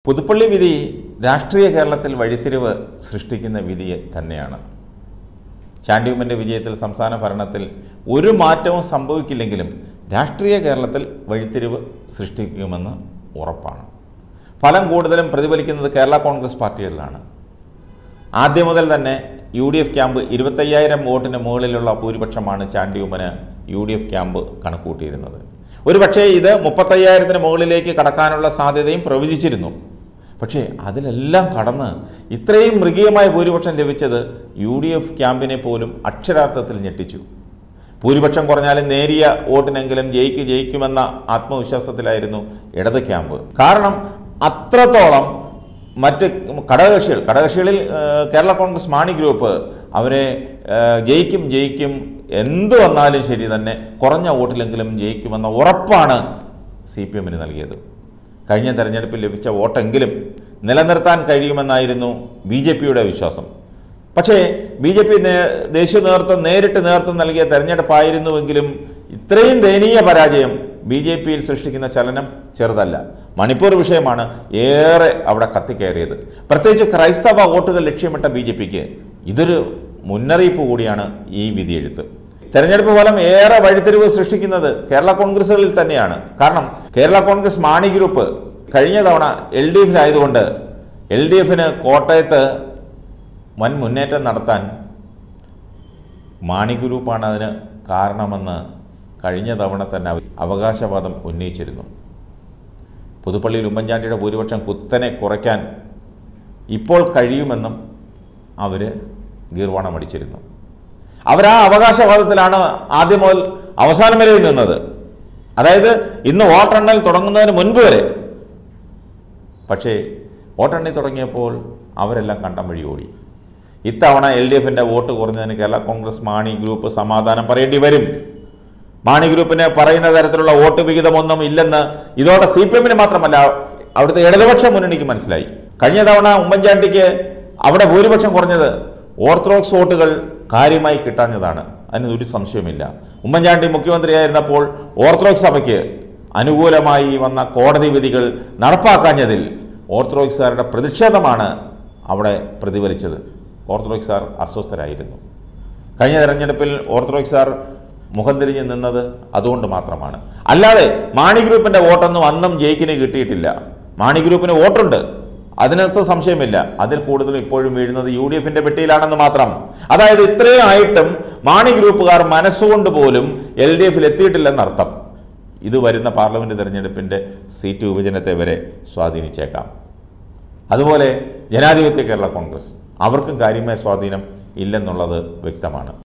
പുതുപ്പള്ളി വിധി രാഷ്ട്രീയ കേരളത്തിൽ വഴിത്തിരിവ് സൃഷ്ടിക്കുന്ന വിധി തന്നെയാണ് ചാണ്ടിയുമ്മൻ്റെ വിജയത്തിൽ സംസ്ഥാന ഭരണത്തിൽ ഒരു മാറ്റവും സംഭവിക്കില്ലെങ്കിലും രാഷ്ട്രീയ കേരളത്തിൽ വഴിത്തിരിവ് സൃഷ്ടിക്കുമെന്ന് ഉറപ്പാണ് ഫലം കൂടുതലും പ്രതിഫലിക്കുന്നത് കേരള കോൺഗ്രസ് പാർട്ടികളിലാണ് ആദ്യം മുതൽ തന്നെ യു ഡി എഫ് ക്യാമ്പ് ഇരുപത്തയ്യായിരം വോട്ടിന് മുകളിലുള്ള ഭൂരിപക്ഷമാണ് ചാണ്ടിയുമ്മന് യു ഡി എഫ് ക്യാമ്പ് കണക്കൂട്ടിയിരുന്നത് ഒരുപക്ഷേ ഇത് മുപ്പത്തയ്യായിരത്തിന് മുകളിലേക്ക് കടക്കാനുള്ള സാധ്യതയും പ്രവചിച്ചിരുന്നു പക്ഷേ അതിലെല്ലാം കടന്ന് ഇത്രയും മൃഗീയമായ ഭൂരിപക്ഷം ലഭിച്ചത് യു ഡി എഫ് ക്യാമ്പിനെ പോലും അക്ഷരാർത്ഥത്തിൽ ഞെട്ടിച്ചു ഭൂരിപക്ഷം കുറഞ്ഞാലും നേരിയ വോട്ടിനെങ്കിലും ജയിക്ക് ജയിക്കുമെന്ന ആത്മവിശ്വാസത്തിലായിരുന്നു ഇടത് ക്യാമ്പ് കാരണം അത്രത്തോളം മറ്റ് ഘടകകക്ഷികൾ ഘടകകക്ഷികളിൽ ഏഹ്, കേരള കോൺഗ്രസ് മാണി ഗ്രൂപ്പ് അവരെ ഏഹ്, ജയിക്കും ജയിക്കും എന്ത് വന്നാലും ശരി തന്നെ കുറഞ്ഞ വോട്ടിലെങ്കിലും ജയിക്കുമെന്ന ഉറപ്പാണ് സി പി എമ്മിന് നൽകിയത് കഴിഞ്ഞ തെരഞ്ഞെടുപ്പിൽ ലഭിച്ച വോട്ടെങ്കിലും നിലനിർത്താൻ കഴിയുമെന്നായിരുന്നു ബി ജെ പിയുടെ വിശ്വാസം പക്ഷേ ബി ജെ പി ദേശീയ നേതൃത്വം നേരിട്ട് നേതൃത്വം നൽകിയ തെരഞ്ഞെടുപ്പായിരുന്നുവെങ്കിലും ഇത്രയും ദയനീയ പരാജയം ബി ജെ പിയിൽ സൃഷ്ടിക്കുന്ന ചലനം ചെറുതല്ല മണിപ്പൂർ വിഷയമാണ് ഏറെ അവിടെ കത്തിക്കയറിയത് പ്രത്യേകിച്ച് ക്രൈസ്തവ വോട്ടുകൾ ലക്ഷ്യമിട്ട ബി ജെ പിക്ക് ഇതൊരു മുന്നറിയിപ്പ് കൂടിയാണ് ഈ വിധിയെഴുത്ത് തെരഞ്ഞെടുപ്പ് ഫലം ഏറെ വഴിത്തിരിവ് സൃഷ്ടിക്കുന്നത് കേരള കോൺഗ്രസുകളിൽ തന്നെയാണ് കാരണം കേരള കോൺഗ്രസ് മാണി ഗ്രൂപ്പ് കഴിഞ്ഞ തവണ എൽ ഡി എഫിലായതുകൊണ്ട് എൽ ഡി എഫിന് കോട്ടയത്ത് വൻ മുന്നേറ്റം നടത്താൻ മാണി ഗ്രൂപ്പാണ് അതിന് കാരണമെന്ന് കഴിഞ്ഞ തവണ തന്നെ അവർ അവകാശവാദം ഉന്നയിച്ചിരുന്നു പുതുപ്പള്ളിയിൽ ഉമ്മൻചാണ്ടിയുടെ ഭൂരിപക്ഷം കുത്തനെ കുറയ്ക്കാൻ ഇപ്പോൾ കഴിയുമെന്നും അവർ ഗീർവാണമടിച്ചിരുന്നു അവരാ അവകാശവാദത്തിലാണ് ആദ്യം മുതൽ അവസാനം വരെ നിന്നത് അതായത് ഇന്ന് വോട്ടെണ്ണൽ തുടങ്ങുന്നതിന് മുൻപ് വരെ പക്ഷേ വോട്ടെണ്ണി തുടങ്ങിയപ്പോൾ അവരെല്ലാം കണ്ടം വഴി ഓടി ഇത്തവണ എൽ ഡി എഫിൻ്റെ വോട്ട് കുറഞ്ഞതിന് കേരള കോൺഗ്രസ് മാണി ഗ്രൂപ്പ് സമാധാനം പറയേണ്ടി വരും മാണി ഗ്രൂപ്പിന് പറയുന്ന തരത്തിലുള്ള വോട്ട് വിഹിതമൊന്നും ഇല്ലെന്ന് ഇതോടെ സി പി എമ്മിന് മാത്രമല്ല അവിടുത്തെ ഇടതുപക്ഷ മുന്നണിക്ക് മനസ്സിലായി കഴിഞ്ഞ തവണ ഉമ്മൻചാണ്ടിക്ക് അവിടെ ഭൂരിപക്ഷം കുറഞ്ഞത് ഓർത്തഡോക്സ് വോട്ടുകൾ കാര്യമായി കിട്ടാഞ്ഞതാണ് അതിന് ഒരു സംശയമില്ല ഉമ്മൻചാണ്ടി മുഖ്യമന്ത്രിയായിരുന്നപ്പോൾ ഓർത്തഡോക്സ് സഭയ്ക്ക് അനുകൂലമായി വന്ന കോടതി വിധികൾ നടപ്പാക്കാഞ്ഞതിൽ ഓർത്തഡോക്സുകാരുടെ പ്രതിഷേധമാണ് അവിടെ പ്രതിഫലിച്ചത് ഓർത്തഡോക്സുകാർ അസ്വസ്ഥരായിരുന്നു കഴിഞ്ഞ തെരഞ്ഞെടുപ്പിൽ ഓർത്തഡോക്സുകാർ മുഖം തിരിഞ്ഞ് നിന്നത് അതുകൊണ്ട് മാത്രമാണ് അല്ലാതെ മാണി ഗ്രൂപ്പിന്റെ വോട്ടൊന്നും അന്നും ജയിക്കിന് കിട്ടിയിട്ടില്ല മാണി ഗ്രൂപ്പിന് വോട്ടുണ്ട് അതിനകത്ത് സംശയമില്ല അതിൽ കൂടുതലും ഇപ്പോഴും വീഴുന്നത് യു ഡി എഫിന്റെ പെട്ടിയിലാണെന്ന് മാത്രം അതായത് ഇത്രയും ആയിട്ടും മാണി ഗ്രൂപ്പുകാർ മനസ്സുകൊണ്ട് പോലും എൽ ഡി എഫിൽ എത്തിയിട്ടില്ലെന്നർത്ഥം ഇത് വരുന്ന പാർലമെന്റ് തെരഞ്ഞെടുപ്പിന്റെ സീറ്റ് വിഭജനത്തെ വരെ സ്വാധീനിച്ചേക്കാം അതുപോലെ ജനാധിപത്യ കേരള കോൺഗ്രസ് അവർക്കും കാര്യമായ സ്വാധീനം ഇല്ലെന്നുള്ളത് വ്യക്തമാണ്